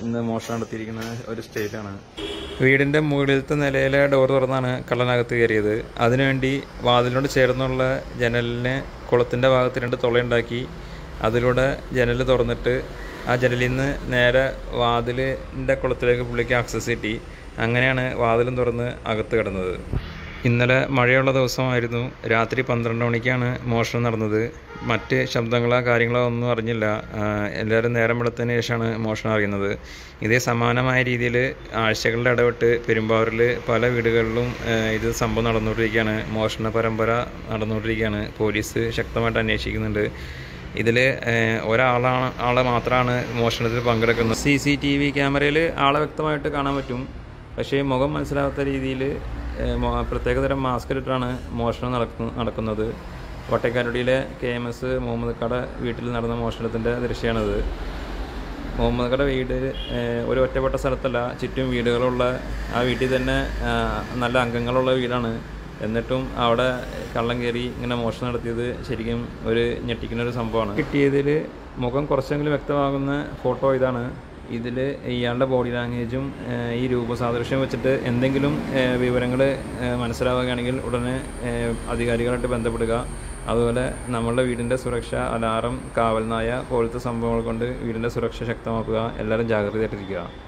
ഇന്ന് മോഷണം നടത്തിയിരിക്കുന്ന ഒരു സ്റ്റേറ്റാണ് വീടിൻ്റെ മുകളിലത്തെ നിലയിലെ ഡോർ തുറന്നാണ് കള്ളനകത്ത് കയറിയത് അതിനുവേണ്ടി വാതിലിനോട് ചേർന്നുള്ള ജനലിനെ കുളത്തിൻ്റെ ഭാഗത്ത് രണ്ട് തുളയുണ്ടാക്കി അതിലൂടെ ജനൽ തുറന്നിട്ട് ആ ജനലിൽ നിന്ന് നേരെ വാതിലിൻ്റെ കുളത്തിലേക്ക് പുള്ളിക്ക് ആക്സസ് കിട്ടി അങ്ങനെയാണ് വാതിലും തുറന്ന് അകത്ത് കിടന്നത് ഇന്നലെ മഴയുള്ള ദിവസമായിരുന്നു രാത്രി പന്ത്രണ്ട് മണിക്കാണ് മോഷണം നടന്നത് മറ്റ് ശബ്ദങ്ങളോ കാര്യങ്ങളോ ഒന്നും അറിഞ്ഞില്ല ആ, എല്ലാവരും നേരം വെളുത്തതിന് ശേഷമാണ് മോഷണം അറിയുന്നത് ഇതേ സമാനമായ രീതിയിൽ ആഴ്ചകളുടെ ഇടവിട്ട് പെരുമ്പാവൂരിൽ പല വീടുകളിലും ആ, ഇത് സംഭവം നടന്നുകൊണ്ടിരിക്കുകയാണ് മോഷണ പരമ്പര നടന്നുകൊണ്ടിരിക്കുകയാണ് പോലീസ് ശക്തമായിട്ട് അന്വേഷിക്കുന്നുണ്ട് ഇതിൽ ഒരാളാണ് ആളെ മാത്രമാണ് മോഷണത്തിൽ പങ്കെടുക്കുന്നത് സി സി ടി വി ക്യാമറയിൽ ആളെ വ്യക്തമായിട്ട് കാണാൻ പറ്റും പക്ഷേ മുഖം മനസ്സിലാവാത്ത രീതിയിൽ പ്രത്യേകതരം മാസ്ക് ഇട്ടിട്ടാണ് മോഷണം നടക്കു നടക്കുന്നത് വട്ടക്കാരുടിയിലെ കെ എം എസ് മുഹമ്മദ് കട വീട്ടിൽ നടന്ന മോഷണത്തിൻ്റെ ദൃശ്യമാണിത് മുഹമ്മദ് കട വീട് ഏഹ്, ഒരു ഒറ്റപ്പെട്ട സ്ഥലത്തല്ല ചുറ്റും വീടുകളുള്ള ആ വീട്ടിൽ തന്നെ ആ, നല്ല അംഗങ്ങളുള്ള വീടാണ് എന്നിട്ടും അവിടെ കള്ളം കയറി ഇങ്ങനെ മോഷണം നടത്തിയത് ശരിക്കും ഒരു ഞെട്ടിക്കുന്ന ഒരു സംഭവമാണ് കിട്ടിയതിൽ മുഖം കുറച്ചെങ്കിലും വ്യക്തമാകുന്ന ഫോട്ടോ ഇതാണ് ഇതിൽ ഇയാളുടെ ബോഡി ലാംഗ്വേജും ഏഹ്, ഈ രൂപസാദൃശ്യം വെച്ചിട്ട് എന്തെങ്കിലും വിവരങ്ങൾ മനസ്സിലാവുകയാണെങ്കിൽ ഉടനെ ഏഹ്, അധികാരികളായിട്ട് ബന്ധപ്പെടുക അതുപോലെ നമ്മളുടെ വീടിൻ്റെ സുരക്ഷ അലാറം കാവൽനായ പോലത്തെ സംഭവങ്ങൾ കൊണ്ട് വീടിൻ്റെ സുരക്ഷ ശക്തമാക്കുക എല്ലാവരും ജാഗ്രതയായിട്ടിരിക്കുക